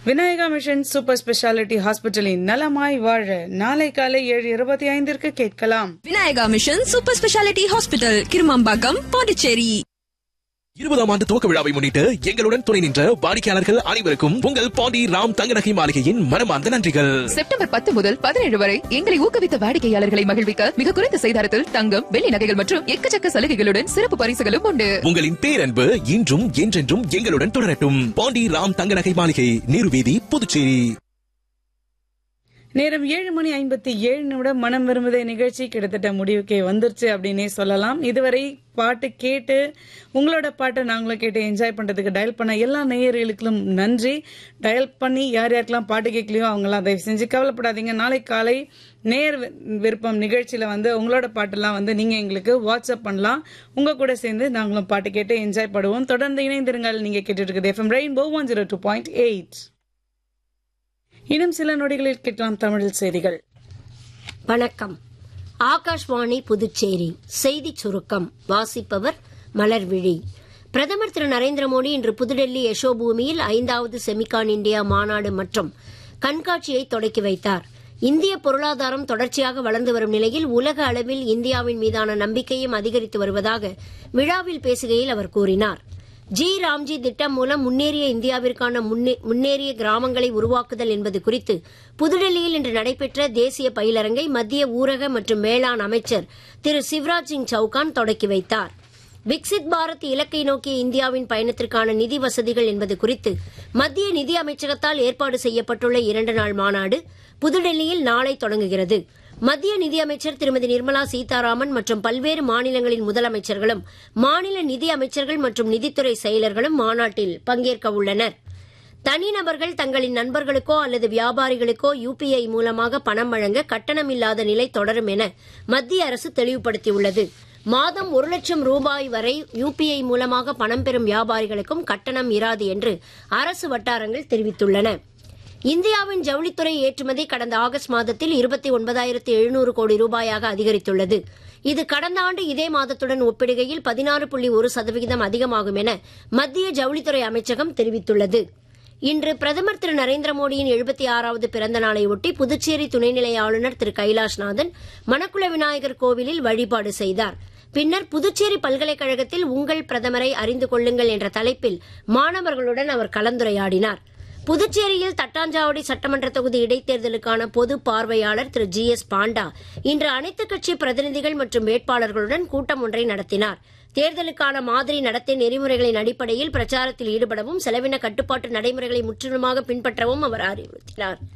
Vinayaka mission super speciality ஹாஸ்பிட்டலின் நலமாய் வாழ நாளை காலை ஏழு இருபத்தி ஐந்திற்கு கேட்கலாம் Vinayaka mission super speciality hospital Kirumampakkam Pondicherry இருபதாம் ஆண்டு துவக்க விழாவை முன்னிட்டு எங்களுடன் துணை நின்ற வாடிக்கையாளர்கள் அனைவருக்கும் உங்கள் பாண்டி ராம் தங்கநகை மாளிகையின் மனமார்ந்த நன்றிகள் செப்டம்பர் பத்து முதல் பதினேழு வரை எங்களை ஊக்குவித்த வாடிக்கையாளர்களை மகிழ்விக்க மிக குறைந்த செய்தாரத்தில் தங்கம் வெள்ளி நகைகள் மற்றும் எக்கச்சக்க சலுகைகளுடன் சிறப்பு பரிசுகளும் உண்டு உங்களின் பேரன்பு இன்றும் என்றென்றும் எங்களுடன் தொடரட்டும் பாண்டி ராம் தங்கநகை மாளிகை நீருவீதி புதுச்சேரி நேரம் ஏழு மணி ஐம்பத்தி ஏழு நிமிடம் மனம் விரும்புதே நிகழ்ச்சி கிட்டத்தட்ட முடிவுக்கே வந்துருச்சு அப்படின்னே சொல்லலாம் இதுவரை பாட்டு கேட்டு உங்களோட பாட்டை நாங்களும் கேட்டு என்ஜாய் பண்றதுக்கு டயல் பண்ண எல்லா நேயர்களுக்கும் நன்றி டயல் பண்ணி யார் யாருக்கெல்லாம் பாட்டு கேட்கலையோ அவங்களாம் தயவு செஞ்சு கவலைப்படாதீங்க நாளை காலை நேர் வி- விருப்பம் நிகழ்ச்சியில வந்து உங்களோட பாட்டெல்லாம் வந்து நீங்க எங்களுக்கு வாட்ஸ்அப் பண்ணலாம் உங்க கூட சேர்ந்து நாங்களும் பாட்டு கேட்டு என்ஜாய் பண்ணுவோம் தொடர்ந்து இணைந்திருங்கள் நீங்க கேட்டுட்டு இருக்குது FM rainbow one zero two point eight இன்னும் சில நொடிகளில் கேட்கலாம் தமிழில் செய்திகள் வணக்கம் ஆகாஷ்வாணி புதுச்சேரி செய்தி சுருக்கம் வாசிப்பவர் மலர்விழி பிரதமர் திரு நரேந்திர மோடி இன்று புதுடெல்லி யசோபூமியில் ஐந்தாவது செமிகான் இந்தியா மாநாடு மற்றும் கண்காட்சியை தொடக்கி வைத்தார் இந்திய பொருளாதாரம் தொடர்ச்சியாக வளர்ந்து வரும் நிலையில் உலக அளவில் இந்தியாவின் மீதான நம்பிக்கையும் அதிகரித்து வருவதாக விழாவில் பேசுகையில் அவர் கூறினார் ஜி ராம்ஜி திட்டம் மூலம் முன்னேறிய இந்தியாவிற்கான முன்னே- முன்னேறிய கிராமங்களை உருவாக்குதல் என்பது குறித்து புதுடெல்லியில் இன்று நடைபெற்ற தேசிய பயிலரங்கை மத்திய ஊரக மற்றும் வேளாண் அமைச்சர் திரு சிவராஜ் சிங் சவுகான் தொடக்கி வைத்தார் விக்சித் பாரத் இலக்கை நோக்கிய இந்தியாவின் பயணத்திற்கான நிதி வசதிகள் என்பது குறித்து மத்திய நிதி அமைச்சகத்தால் ஏற்பாடு செய்யப்பட்டுள்ள இரண்டு நாள் மாநாடு புதுடெல்லியில் நாளை தொடங்குகிறது மத்திய நிதியமைச்சர் திருமதி நிர்மலா சீதாராமன் மற்றும் பல்வேறு மாநிலங்களின் முதலமைச்சர்களும் மாநில நிதி அமைச்சர்கள் மற்றும் நிதித்துறை செயலர்களும் மாநாட்டில் பங்கேற்க உள்ளனர் தனிநபர்கள் தங்களின் நண்பர்களுக்கோ அல்லது வியாபாரிகளுக்கோ யுபிஐ மூலமாக பணம் வழங்க கட்டணமில்லாத நிலை தொடரும் என மத்திய அரசு தெளிவுபடுத்தியுள்ளது மாதம் ஒரு லட்சம் ரூபாய் வரை யுபிஐ மூலமாக பணம் பெறும் வியாபாரிகளுக்கும் கட்டணம் இராது என்று அரசு வட்டாரங்கள் தெரிவித்துள்ளன இந்தியாவின் ஜவுளித்துறை ஏற்றுமதி கடந்த ஆகஸ்ட் மாதத்தில் இருபத்தி ஒன்பதாயிரத்து எழுநூறு கோடி ரூபாயாக அதிகரித்துள்ளது இது கடந்த ஆண்டு இதே மாதத்துடன் ஒப்பிடுகையில் பதினாறு புள்ளி ஒரு சதவிகிதம் அதிகமாகும் என மத்திய ஜவுளித்துறை அமைச்சகம் தெரிவித்துள்ளது இன்று பிரதமர் திரு நரேந்திர மோடியின் எழுபத்தி ஆறாவது பிறந்த நாளையொட்டி புதுச்சேரி துணைநிலை ஆளுநர் திரு கைலாஷ்நாதன் மணக்குள விநாயகர் கோவிலில் வழிபாடு செய்தார் பின்னர் புதுச்சேரி பல்கலைக்கழகத்தில் உங்கள் பிரதமரை அறிந்து கொள்ளுங்கள் என்ற தலைப்பில் மாணவர்களுடன் அவர் கலந்துரையாடினார் புதுச்சேரியில் தட்டாஞ்சாவடி சட்டமன்ற தொகுதி இடைத்தேர்தலுக்கான பொது பார்வையாளர் திரு ஜி எஸ் பாண்டா இன்று அனைத்துக் கட்சி பிரதிநிதிகள் மற்றும் வேட்பாளர்களுடன் கூட்டம் ஒன்றை நடத்தினார் தேர்தலுக்கான மாதிரி நடத்தை நெறிமுறைகளின் அடிப்படையில் பிரச்சாரத்தில் ஈடுபடவும் செலவின கட்டுப்பாட்டு நடைமுறைகளை முற்றிலுமாக பின்பற்றவும் அவர் அறிவுறுத்தினார்